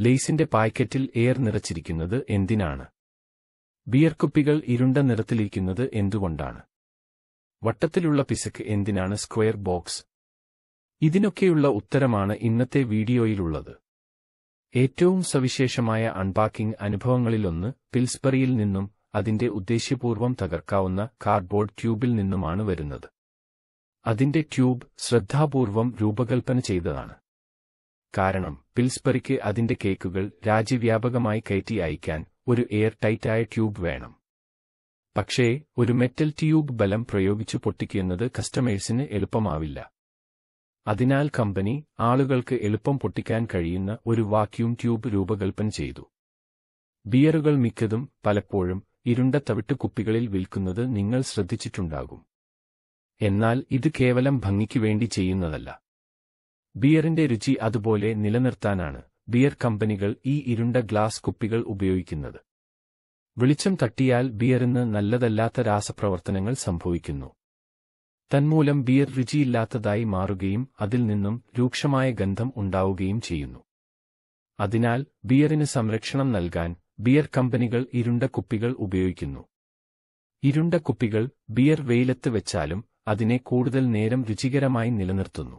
ലേസിന്റെ പാക്കറ്റിൽ എയർ നിറച്ചിരിക്കുന്നത് എന്തിനാണ് ബിയർ കുപ്പികൾ ഇരുണ്ട നിറത്തിലിരിക്കുന്നത് എന്തുകൊണ്ടാണ് വട്ടത്തിലുള്ള പിസക്ക് എന്തിനാണ് സ്ക്വയർ ബോക്സ് ഇതിനൊക്കെയുള്ള ഉത്തരമാണ് ഇന്നത്തെ വീഡിയോയിലുള്ളത് ഏറ്റവും സവിശേഷമായ അൺപാക്കിംഗ് അനുഭവങ്ങളിലൊന്ന് പിൽസ്ബറിയിൽ നിന്നും അതിന്റെ ഉദ്ദേശ്യപൂർവ്വം തകർക്കാവുന്ന കാർഡ്ബോർഡ് ട്യൂബിൽ നിന്നുമാണ് വരുന്നത് അതിന്റെ ട്യൂബ് ശ്രദ്ധാപൂർവം രൂപകൽപ്പന ചെയ്തതാണ് കാരണം പിൽസ്ബറിക്ക് അതിന്റെ കേക്കുകൾ രാജ്യവ്യാപകമായി കയറ്റി അയക്കാൻ ഒരു എയർ ടൈറ്റായ ട്യൂബ് വേണം പക്ഷേ ഒരു മെറ്റൽ ട്യൂബ് ബലം പ്രയോഗിച്ചു പൊട്ടിക്കുന്നത് കസ്റ്റമേഴ്സിന് എളുപ്പമാവില്ല അതിനാൽ കമ്പനി ആളുകൾക്ക് എളുപ്പം പൊട്ടിക്കാൻ കഴിയുന്ന ഒരു വാക്യൂം ട്യൂബ് രൂപകൽപ്പന ചെയ്തു ബിയറുകൾ മിക്കതും പലപ്പോഴും ഇരുണ്ട തവിട്ട് കുപ്പികളിൽ വിൽക്കുന്നത് നിങ്ങൾ ശ്രദ്ധിച്ചിട്ടുണ്ടാകും എന്നാൽ ഇത് കേവലം ഭംഗിക്ക് വേണ്ടി ചെയ്യുന്നതല്ല ബിയറിന്റെ രുചി അതുപോലെ നിലനിർത്താനാണ് ബിയർ കമ്പനികൾ ഈ ഇരുണ്ട ഗ്ലാസ് കുപ്പികൾ ഉപയോഗിക്കുന്നത് വെളിച്ചം തട്ടിയാൽ ബിയറിന് നല്ലതല്ലാത്ത രാസപ്രവർത്തനങ്ങൾ സംഭവിക്കുന്നു തന്മൂലം ബിയർ രുചിയില്ലാത്തതായി മാറുകയും അതിൽ നിന്നും രൂക്ഷമായ ഗന്ധം ഉണ്ടാവുകയും ചെയ്യുന്നു അതിനാൽ ബിയറിന് സംരക്ഷണം നൽകാൻ ബിയർ കമ്പനികൾ ഇരുണ്ട കുപ്പികൾ ഉപയോഗിക്കുന്നു ഇരുണ്ട കുപ്പികൾ ബിയർ വെയിലത്ത് വെച്ചാലും അതിനെ കൂടുതൽ നേരം രുചികരമായി നിലനിർത്തുന്നു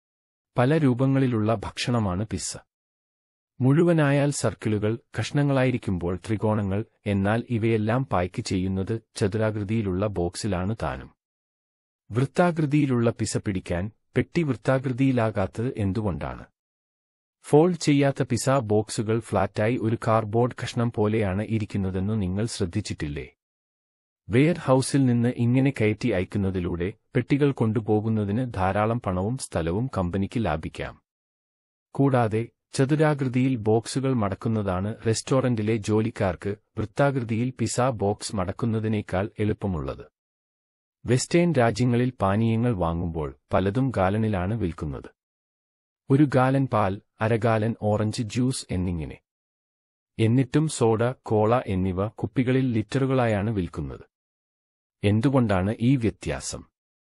പല രൂപങ്ങളിലുള്ള ഭക്ഷണമാണ് പിസ്സ മുഴുവനായാൽ സർക്കിളുകൾ കഷ്ണങ്ങളായിരിക്കുമ്പോൾ ത്രികോണങ്ങൾ എന്നാൽ ഇവയെല്ലാം പായ്ക്ക് ചെയ്യുന്നത് ചതുരാകൃതിയിലുള്ള ബോക്സിലാണ് താനും വൃത്താകൃതിയിലുള്ള പിസ പിടിക്കാൻ പെട്ടി വൃത്താകൃതിയിലാകാത്തത് എന്തുകൊണ്ടാണ് ഫോൾഡ് ചെയ്യാത്ത പിസ ബോക്സുകൾ ഫ്ലാറ്റായി ഒരു കാർഡ്ബോർഡ് കഷ്ണം പോലെയാണ് ഇരിക്കുന്നതെന്നു നിങ്ങൾ ശ്രദ്ധിച്ചിട്ടില്ലേ വെയർ ഹൌസിൽ നിന്ന് ഇങ്ങനെ കയറ്റി അയക്കുന്നതിലൂടെ പെട്ടികൾ കൊണ്ടുപോകുന്നതിന് ധാരാളം പണവും സ്ഥലവും കമ്പനിക്ക് ലാഭിക്കാം കൂടാതെ ചതുരാകൃതിയിൽ ബോക്സുകൾ മടക്കുന്നതാണ് റെസ്റ്റോറന്റിലെ ജോലിക്കാർക്ക് വൃത്താകൃതിയിൽ പിസ ബോക്സ് മടക്കുന്നതിനേക്കാൾ എളുപ്പമുള്ളത് വെസ്റ്റേൺ രാജ്യങ്ങളിൽ പാനീയങ്ങൾ വാങ്ങുമ്പോൾ പലതും ഗാലനിലാണ് വിൽക്കുന്നത് ഒരു ഗാലൻ പാൽ അരഗാലൻ ഓറഞ്ച് ജ്യൂസ് എന്നിങ്ങനെ എന്നിട്ടും സോഡ കോള എന്നിവ കുപ്പികളിൽ ലിറ്ററുകളായാണ് വിൽക്കുന്നത് എന്തുകൊണ്ടാണ് ഈ വ്യത്യാസം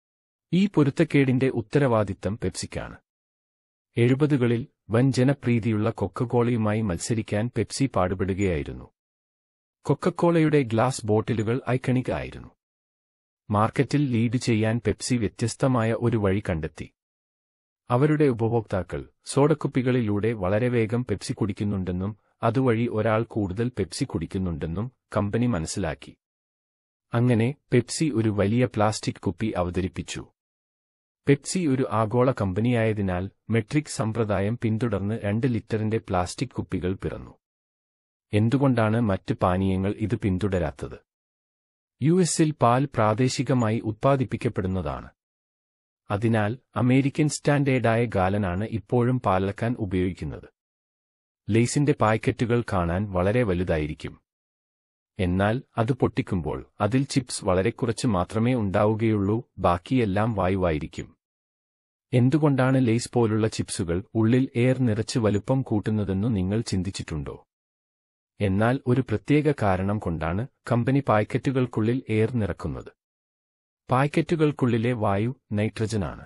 ഈ പൊരുത്തക്കേടിന്റെ ഉത്തരവാദിത്തം പെപ്സിക്കാണ് എഴുപതുകളിൽ വൻ ജനപ്രീതിയുള്ള കൊക്കക്കോളയുമായി മത്സരിക്കാൻ പെപ്സി പാടുപെടുകയായിരുന്നു കൊക്കക്കോളയുടെ ഗ്ലാസ് ബോട്ടിലുകൾ ഐക്കണിക് ആയിരുന്നു മാർക്കറ്റിൽ ലീഡ് ചെയ്യാൻ പെപ്സി വ്യത്യസ്തമായ ഒരു വഴി കണ്ടെത്തി അവരുടെ ഉപഭോക്താക്കൾ സോഡക്കുപ്പികളിലൂടെ വളരെ വേഗം പെപ്സി കുടിക്കുന്നുണ്ടെന്നും അതുവഴി ഒരാൾ കൂടുതൽ പെപ്സി കുടിക്കുന്നുണ്ടെന്നും കമ്പനി മനസ്സിലാക്കി അങ്ങനെ പെപ്സി ഒരു വലിയ പ്ലാസ്റ്റിക് കുപ്പി അവതരിപ്പിച്ചു പെപ്സി ഒരു ആഗോള കമ്പനിയായതിനാൽ മെട്രിക് സമ്പ്രദായം പിന്തുടർന്ന് രണ്ട് ലിറ്ററിന്റെ പ്ലാസ്റ്റിക് കുപ്പികൾ പിറന്നു എന്തുകൊണ്ടാണ് മറ്റ് പാനീയങ്ങൾ ഇത് പിന്തുടരാത്തത് യു എസിൽ പാൽ പ്രാദേശികമായി ഉത്പാദിപ്പിക്കപ്പെടുന്നതാണ് അതിനാൽ അമേരിക്കൻ സ്റ്റാൻഡേർഡായ ഗാലനാണ് ഇപ്പോഴും പാലക്കാൻ ഉപയോഗിക്കുന്നത് ലേസിന്റെ പായ്ക്കറ്റുകൾ കാണാൻ വളരെ വലുതായിരിക്കും എന്നാൽ അത് പൊട്ടിക്കുമ്പോൾ അതിൽ ചിപ്സ് വളരെ കുറച്ച് മാത്രമേ ഉണ്ടാവുകയുള്ളൂ ബാക്കിയെല്ലാം വായുവായിരിക്കും എന്തുകൊണ്ടാണ് ലേസ് പോലുള്ള ചിപ്സുകൾ ഉള്ളിൽ എയർ നിറച്ച് വലുപ്പം കൂട്ടുന്നതെന്നു നിങ്ങൾ ചിന്തിച്ചിട്ടുണ്ടോ എന്നാൽ ഒരു പ്രത്യേക കാരണം കൊണ്ടാണ് കമ്പനി പായ്ക്കറ്റുകൾക്കുള്ളിൽ എയർ നിറക്കുന്നത് പായ്ക്കറ്റുകൾക്കുള്ളിലെ വായു നൈട്രജനാണ്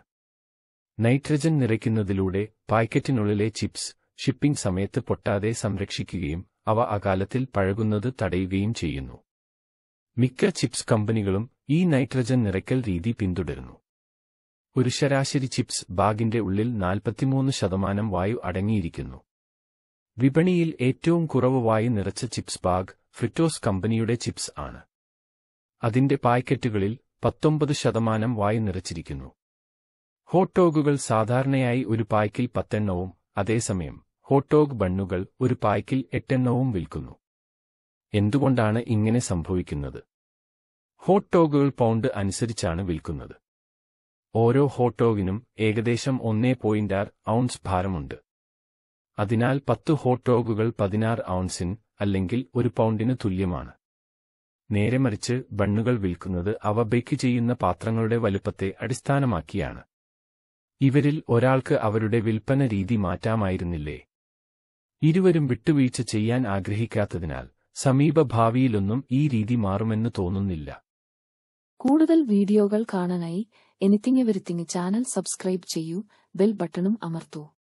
നൈട്രജൻ നിറയ്ക്കുന്നതിലൂടെ പായ്ക്കറ്റിനുള്ളിലെ ചിപ്സ് ഷിപ്പിംഗ് സമയത്ത് പൊട്ടാതെ സംരക്ഷിക്കുകയും അവ അകാലത്തിൽ പഴകുന്നത് തടയുകയും ചെയ്യുന്നു മിക്ക ചിപ്സ് കമ്പനികളും ഈ നൈട്രജൻ നിറയ്ക്കൽ രീതി പിന്തുടരുന്നു ഒരു ശരാശരി ചിപ്സ് ബാഗിന്റെ ഉള്ളിൽ നാൽപ്പത്തിമൂന്ന് ശതമാനം വായു അടങ്ങിയിരിക്കുന്നു വിപണിയിൽ ഏറ്റവും കുറവ് വായു നിറച്ച ചിപ്സ് ബാഗ് ഫ്രിറ്റോസ് കമ്പനിയുടെ ചിപ്സ് ആണ് അതിന്റെ പായ്ക്കറ്റുകളിൽ പത്തൊമ്പത് ശതമാനം വായു നിറച്ചിരിക്കുന്നു ഹോട്ടോഗുകൾ സാധാരണയായി ഒരു പായ്ക്കിൽ പത്തെണ്ണവും അതേസമയം ഹോട്ടോഗ് ബണ്ണുകൾ ഒരു പായ്ക്കിൽ എട്ടെണ്ണവും വിൽക്കുന്നു എന്തുകൊണ്ടാണ് ഇങ്ങനെ സംഭവിക്കുന്നത് ഹോട്ടോഗുകൾ പൗണ്ട് അനുസരിച്ചാണ് വിൽക്കുന്നത് ഓരോ ഹോട്ടോഗിനും ഏകദേശം ഒന്നേ പോയിന്റ് ആറ് ഔൺസ് ഭാരമുണ്ട് അതിനാൽ പത്ത് ഹോട്ടോഗുകൾ പതിനാറ് ഔൺസിന് അല്ലെങ്കിൽ ഒരു പൗണ്ടിന് തുല്യമാണ് നേരെമറിച്ച് ബണ്ണുകൾ വിൽക്കുന്നത് അവ ബേക്ക് ചെയ്യുന്ന പാത്രങ്ങളുടെ വലുപ്പത്തെ അടിസ്ഥാനമാക്കിയാണ് ഇവരിൽ ഒരാൾക്ക് അവരുടെ വിൽപ്പന രീതി മാറ്റാമായിരുന്നില്ലേ ഇരുവരും വിട്ടുവീഴ്ച ചെയ്യാൻ ആഗ്രഹിക്കാത്തതിനാൽ സമീപഭാവിയിലൊന്നും ഈ രീതി മാറുമെന്ന് തോന്നുന്നില്ല കൂടുതൽ വീഡിയോകൾ കാണാനായി എനിത്തിങ് എവരിത്തിങ് ചാനൽ സബ്സ്ക്രൈബ് ചെയ്യൂ ബെൽ ബട്ടണും അമർത്തൂ